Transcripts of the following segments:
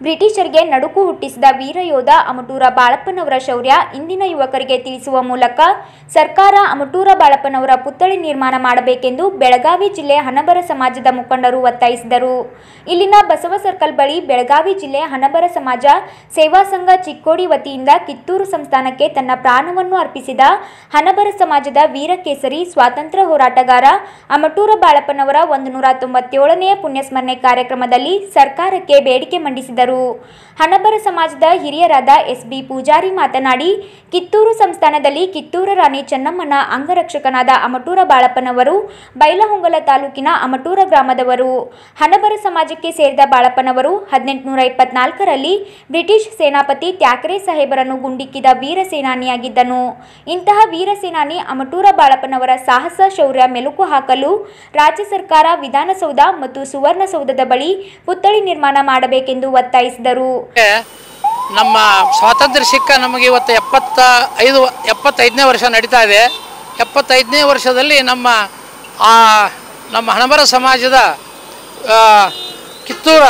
ಬ್ರಿಟಿಷರಿಗೆ ನಡುಕು ಹುಟ್ಟಿಸಿದ ವೀರಯೋಧ ಅಮಟೂರ ಬಾಳಪ್ಪನವರ ಶೌರ್ಯ ಇಂದಿನ ಯುವಕರಿಗೆ ತಿಳಿಸುವ ಮೂಲಕ ಸರ್ಕಾರ ಅಮಟೂರ ಬಾಳಪ್ಪನವರ ಪುತ್ಥಳಿ ನಿರ್ಮಾಣ ಮಾಡಬೇಕೆಂದು ಬೆಳಗಾವಿ ಜಿಲ್ಲೆ ಹನಬರ ಸಮಾಜದ ಮುಖಂಡರು ಒತ್ತಾಯಿಸಿದರು ಇಲ್ಲಿನ ಬಸವ ಸರ್ಕಲ್ ಬಳಿ ಬೆಳಗಾವಿ ಜಿಲ್ಲೆ ಹನಬರ ಸಮಾಜ ಸೇವಾ ಸಂಘ ಚಿಕ್ಕೋಡಿ ವತಿಯಿಂದ ಕಿತ್ತೂರು ಸಂಸ್ಥಾನಕ್ಕೆ ತನ್ನ ಪ್ರಾಣವನ್ನು ಅರ್ಪಿಸಿದ ಹನಬರ ಸಮಾಜದ ವೀರಕೇಸರಿ ಸ್ವಾತಂತ್ರ್ಯ ಹೋರಾಟಗಾರ ಅಮಟೂರ ಬಾಳಪ್ಪನವರ ಒಂದು ನೂರ ತೊಂಬತ್ತೇಳನೆಯ ಪುಣ್ಯಸ್ಮರಣೆ ಕಾರ್ಯಕ್ರಮದಲ್ಲಿ ಸರ್ಕಾರಕ್ಕೆ ಬೇಡಿಕೆ ಮಂಡಿಸಿದರು ಹಣಬರ ಸಮಾಜದ ಹಿರಿಯರಾದ ಎಸ್ ಬಿ ಪೂಜಾರಿ ಮಾತನಾಡಿ ಕಿತ್ತೂರು ಸಂಸ್ಥಾನದಲ್ಲಿ ಕಿತ್ತೂರು ರಾಣಿ ಚೆನ್ನಮ್ಮನ ಅಂಗರಕ್ಷಕನಾದ ಅಮಟೂರ ಬಾಳಪ್ಪನವರು ಬೈಲಹೊಂಗಲ ತಾಲೂಕಿನ ಅಮಟೂರ ಗ್ರಾಮದವರು ಹಣಬರ ಸಮಾಜಕ್ಕೆ ಸೇರಿದ ಬಾಳಪ್ಪನವರು ಹದಿನೆಂಟುನೂರ ಇಪ್ಪತ್ನಾಲ್ಕರಲ್ಲಿ ಬ್ರಿಟಿಷ್ ಸೇನಾಪತಿ ತ್ಯಾಕರೆ ಸಾಹೇಬರನ್ನು ಗುಂಡಿಕ್ಕಿದ ವೀರ ಸೇನಾನಿಯಾಗಿದ್ದನು ಇಂತಹ ವೀರ ಸೇನಾನಿ ಅಮಟೂರ ಬಾಳಪ್ಪನವರ ಸಾಹಸ ಶೌರ್ಯ ಮೆಲುಕು ಹಾಕಲು ರಾಜ್ಯ ಸರ್ಕಾರ ವಿಧಾನಸೌಧ ಮತ್ತು ಸುವರ್ಣಸೌಧದ ಬಳಿ ಪುತ್ಥಳಿ ನಿರ್ಮಾಣ ಮಾಡಬೇಕೆಂದು ಒತ್ತಾಯಿಸಿದರು ನಮ್ಮ ಸ್ವಾತಂತ್ರ್ಯ ಸಿಕ್ಕ ನಮಗೆ ಇವತ್ತು ಎಪ್ಪತ್ತ ಐದು ಎಪ್ಪತ್ತೈದನೇ ವರ್ಷ ನಡೀತಾ ಇದೆ ಎಪ್ಪತ್ತೈದನೇ ವರ್ಷದಲ್ಲಿ ನಮ್ಮ ಆ ನಮ್ಮ ಹಣಬರ ಸಮಾಜದ ಆ, ಕಿತ್ತೂರ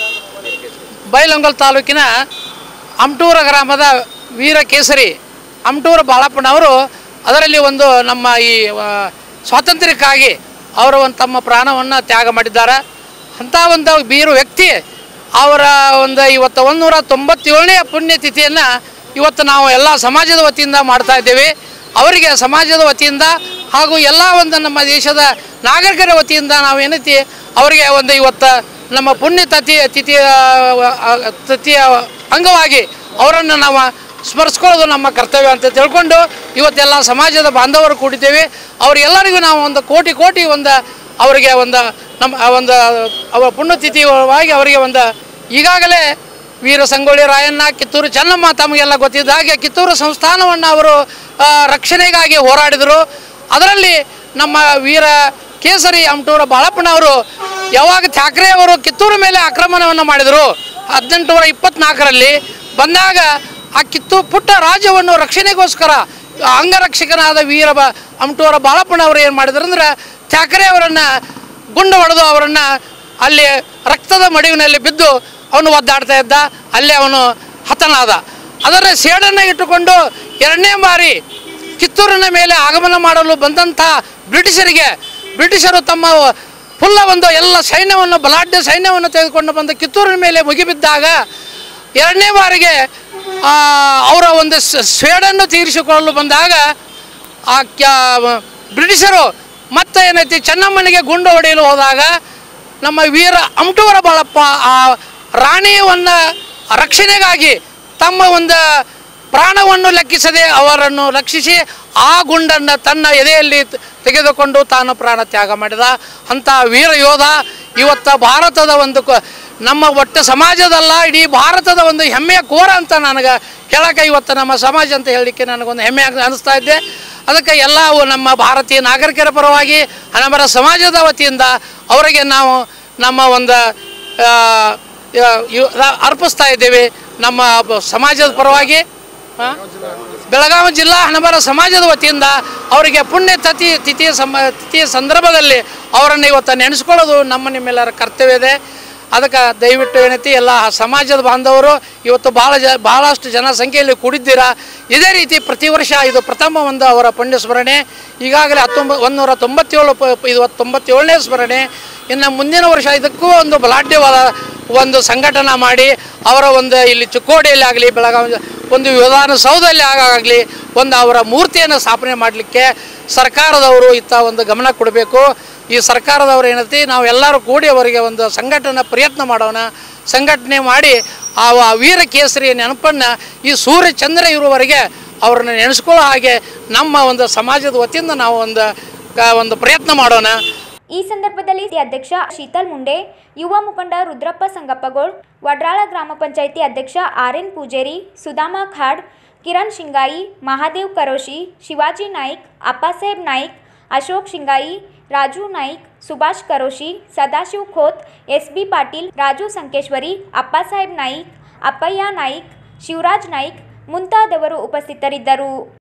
ಬೈಲೊಂಗಲ್ ತಾಲೂಕಿನ ಅಮ್ಟೂರ ಗ್ರಾಮದ ವೀರ ಕೇಸರಿ ಅಮ್ಟೂರ ಬಾಳಪ್ಪನವರು ಅದರಲ್ಲಿ ಒಂದು ನಮ್ಮ ಈ ಆ, ಸ್ವಾತಂತ್ರ್ಯಕ್ಕಾಗಿ ಅವರು ಒಂದು ತಮ್ಮ ಪ್ರಾಣವನ್ನು ತ್ಯಾಗ ಮಾಡಿದ್ದಾರೆ ಅಂಥ ಒಂದು ವೀರ ವ್ಯಕ್ತಿ ಅವರ ಒಂದು ಇವತ್ತು ಒಂದೂರ ತೊಂಬತ್ತೇಳನೇ ಪುಣ್ಯತಿಥಿಯನ್ನು ಇವತ್ತು ನಾವು ಎಲ್ಲ ಸಮಾಜದ ವತಿಯಿಂದ ಮಾಡ್ತಾ ಇದ್ದೇವೆ ಅವರಿಗೆ ಸಮಾಜದ ವತಿಯಿಂದ ಹಾಗೂ ಎಲ್ಲ ಒಂದು ನಮ್ಮ ದೇಶದ ನಾಗರಿಕರ ವತಿಯಿಂದ ನಾವು ಏನೈತಿ ಅವರಿಗೆ ಒಂದು ಇವತ್ತು ನಮ್ಮ ಪುಣ್ಯ ತಿಥಿ ತಿಥಿಯ ಆ, ತಿಥಿಯ ಅಂಗವಾಗಿ ಅವರನ್ನು ನಾವು ಸ್ಮರಿಸ್ಕೊಳ್ಳೋದು ನಮ್ಮ ಕರ್ತವ್ಯ ಅಂತ ತಿಳ್ಕೊಂಡು ಇವತ್ತೆಲ್ಲ ಸಮಾಜದ ಬಾಂಧವರು ಕೂಡಿದ್ದೇವೆ ಅವರಿಗೆಲ್ಲರಿಗೂ ನಾವು ಒಂದು ಕೋಟಿ ಕೋಟಿ ಒಂದು ಅವರಿಗೆ ಒಂದು ನಮ್ಮ ಆ ಒಂದು ಅವರ ಪುಣ್ಯತಿಥಿಯಾಗಿ ಅವರಿಗೆ ಒಂದು ಈಗಾಗಲೇ ವೀರ ಸಂಗೊಳ್ಳಿ ರಾಯಣ್ಣ ಕಿತ್ತೂರು ಚೆನ್ನಮ್ಮ ತಮಗೆಲ್ಲ ಗೊತ್ತಿದ್ದ ಹಾಗೆ ಕಿತ್ತೂರು ಸಂಸ್ಥಾನವನ್ನು ಅವರು ಆ, ರಕ್ಷಣೆಗಾಗಿ ಹೋರಾಡಿದರು ಅದರಲ್ಲಿ ನಮ್ಮ ವೀರ ಕೇಸರಿ ಅಮಟೂರ ಬಾಳಪ್ಪನವರು ಯಾವಾಗ ಠಾಕ್ರೆ ಅವರು ಕಿತ್ತೂರು ಮೇಲೆ ಆಕ್ರಮಣವನ್ನು ಮಾಡಿದರು ಹದಿನೆಂಟುನೂರ ಇಪ್ಪತ್ನಾಲ್ಕರಲ್ಲಿ ಬಂದಾಗ ಆ ಕಿತ್ತು ಪುಟ್ಟ ರಾಜ್ಯವನ್ನು ರಕ್ಷಣೆಗೋಸ್ಕರ ಅಂಗರಕ್ಷಕನಾದ ವೀರ ಬ ಅಮಟೂರ ಬಾಳಪ್ಪನವರು ಏನು ಮಾಡಿದ್ರು ಅಂದ್ರೆ ಠಾಕ್ರೆ ಅವರನ್ನು ಗುಂಡು ಹೊಡೆದು ಅವರನ್ನು ಅಲ್ಲಿ ರಕ್ತದ ಮಡುವಿನಲ್ಲಿ ಬಿದ್ದು ಅವನು ಒದ್ದಾಡ್ತಾ ಇದ್ದ ಅಲ್ಲಿ ಅವನು ಹತನಾದ ಅದರ ಸೇಡನ್ನು ಇಟ್ಟುಕೊಂಡು ಎರಡನೇ ಬಾರಿ ಕಿತ್ತೂರಿನ ಮೇಲೆ ಆಗಮನ ಮಾಡಲು ಬಂದಂಥ ಬ್ರಿಟಿಷರಿಗೆ ಬ್ರಿಟಿಷರು ತಮ್ಮ ಫುಲ್ಲ ಒಂದು ಎಲ್ಲ ಸೈನ್ಯವನ್ನು ಬಲಾಢ್ಯ ಸೈನ್ಯವನ್ನು ತೆಗೆದುಕೊಂಡು ಬಂದು ಕಿತ್ತೂರಿನ ಮೇಲೆ ಮುಗಿಬಿದ್ದಾಗ ಎರಡನೇ ಬಾರಿಗೆ ಆ, ಅವರ ಒಂದು ಸ- ಸ್ವೇಡನ್ನು ತೀರಿಸಿಕೊಳ್ಳಲು ಬಂದಾಗ ಆ ಕ್ಯಾ- ಬ್ರಿಟಿಷರು ಮತ್ತೆ ಏನೈತಿ ಚೆನ್ನಮ್ಮನಿಗೆ ಗುಂಡು ಹೊಡೆಯಲು ಹೋದಾಗ ನಮ್ಮ ವೀರ ಅಮಟೂರ ಬಾಳಪ್ಪ ಆ ರಾಣಿಯನ್ನು ರಕ್ಷಣೆಗಾಗಿ ತಮ್ಮ ಒಂದು ಪ್ರಾಣವನ್ನು ಲೆಕ್ಕಿಸದೆ ಅವರನ್ನು ರಕ್ಷಿಸಿ ಆ ಗುಂಡನ್ನು ತನ್ನ ಎದೆಯಲ್ಲಿ ತ- ತೆಗೆದುಕೊಂಡು ತಾನು ಪ್ರಾಣ ತ್ಯಾಗ ಮಾಡಿದ ಅಂಥ ವೀರ ಯೋಧ ಇವತ್ತ ಭಾರತದ ಒಂದು ಕ- ನಮ್ಮ ಒಟ್ಟು ಸಮಾಜದಲ್ಲ ಇಡೀ ಭಾರತದ ಒಂದು ಹೆಮ್ಮೆಯ ಕೋರ ಅಂತ ನನಗೆ ಕೇಳಕ್ಕೆ ಇವತ್ತು ನಮ್ಮ ಸಮಾಜ ಅಂತ ಹೇಳಲಿಕ್ಕೆ ನನಗೊಂದು ಹೆಮ್ಮೆ ಆಗ್- ಅನಿಸ್ತಾ ಇದ್ದೆ ಅದಕ್ಕೆ ಎಲ್ಲ ನಮ್ಮ ಭಾರತೀಯ ನಾಗರಿಕರ ಪರವಾಗಿ ಹಣಬರ ಸಮಾಜದ ವತಿಯಿಂದ ಅವರಿಗೆ ನಾವು ನಮ್ಮ ಒಂದು ಆ, ಆ, ಇವ್- ರ- ಅರ್ಪಿಸ್ತಾ ಇದ್ದೇವೆ ನಮ್ಮ ಬ- ಸಮಾಜದ ಪರವಾಗಿ ಆ? ಬೆಳಗಾವಿ ಜಿಲ್ಲಾ ಹಣಬರ ಸಮಾಜದ ವತಿಯಿಂದ ಅವರಿಗೆ ಪುಣ್ಯ ತಿಥಿ ತಿಥಿಯ ಸಮ ತಿಥಿಯ ಸಂದರ್ಭದಲ್ಲಿ ಅವರನ್ನು ಇವತ್ತು ನೆನೆಸ್ಕೊಳ್ಳೋದು ನಮ್ಮ ನಿಮ್ಮೆಲ್ಲರ ಕರ್ತವ್ಯ ಇದೆ ಅದಕ್ಕೆ ದಯವಿಟ್ಟು ಏನೈತಿ ಎಲ್ಲ ಸಮಾಜದ ಬಾಂಧವರು ಇವತ್ತು ಭಾಳ ಜ ಭಾಳಷ್ಟು ಜನಸಂಖ್ಯೆಯಲ್ಲಿ ಕೂಡಿದ್ದೀರಾ ಇದೇ ರೀತಿ ಪ್ರತಿ ವರ್ಷ ಇದು ಪ್ರಥಮ ಒಂದು ಅವರ ಪುಣ್ಯ ಸ್ಮರಣೆ ಈಗಾಗಲೇ ಹತ್ತೊಂಬ ಒಂದೂರ ತೊಂಬತ್ತೇಳು ಪ ಇದು ತೊಂಬತ್ತೇಳನೇ ಸ್ಮರಣೆ ಇನ್ನು ಮುಂದಿನ ವರ್ಷ ಇದಕ್ಕೂ ಒಂದು ಬಲಾಢ್ಯವಾದ ಒಂದು ಸಂಘಟನೆ ಮಾಡಿ ಅವರ ಒಂದು ಇಲ್ಲಿ ಚಿಕ್ಕೋಡಿಯಲ್ಲಿ ಆಗಲಿ ಬೆಳಗಾವಿ ಒಂದು ವಿಧಾನಸೌಧದಲ್ಲಿ ಆಗಲಿ ಒಂದು ಅವರ ಮೂರ್ತಿಯನ್ನು ಸ್ಥಾಪನೆ ಮಾಡಲಿಕ್ಕೆ ಸರ್ಕಾರದವರು ಇತ್ತ ಒಂದು ಗಮನ ಕೊಡಬೇಕು ಈ ಸರ್ಕಾರದವರು ಏನೈತಿ ನಾವೆಲ್ಲರೂ ಕೂಡಿ ಅವರಿಗೆ ಒಂದು ಸಂಘಟನೆ ಪ್ರಯತ್ನ ಮಾಡೋಣ ಸಂಘಟನೆ ಮಾಡಿ ಆ ವ- ವೀರ ಕೇಸರಿಯ ನೆನಪನ್ನು ಈ ಸೂರ್ಯ ಚಂದ್ರ ಇರುವವರೆಗೆ ಅವ್ರನ್ನ ನೆನೆಸ್ಕೊಳ್ಳೋ ಹಾಗೆ ನಮ್ಮ ಒಂದು ಸಮಾಜದ ವತಿಯಿಂದ ನಾವು ಒಂದು ಕ- ಒಂದು ಪ್ರಯತ್ನ ಮಾಡೋಣ ಈ ಸಂದರ್ಭದಲ್ಲಿ ಅಧ್ಯಕ್ಷ ಶೀತಲ್ ಮುಂಡೆ ಯುವ ಮುಖಂಡ ರುದ್ರಪ್ಪ ಸಂಗಪ್ಪಗೋಳ್ ವಡ್ರಾಳ ಗ್ರಾಮ ಪಂಚಾಯಿತಿ ಅಧ್ಯಕ್ಷ R N Pujeri Sudhama Khad Kiran Shingai Mahadev Karoshi Shivaji Naik Appasaheb Naik Ashok Shingai Raju Naik Subhash Karoshi Sadashiv Khot S B Patil Raju Sankeshwari Appasaheb Naik Appayya Naik Shivraj Naik ಮುಂತಾದವರು ಉಪಸ್ಥಿತರಿದ್ದರು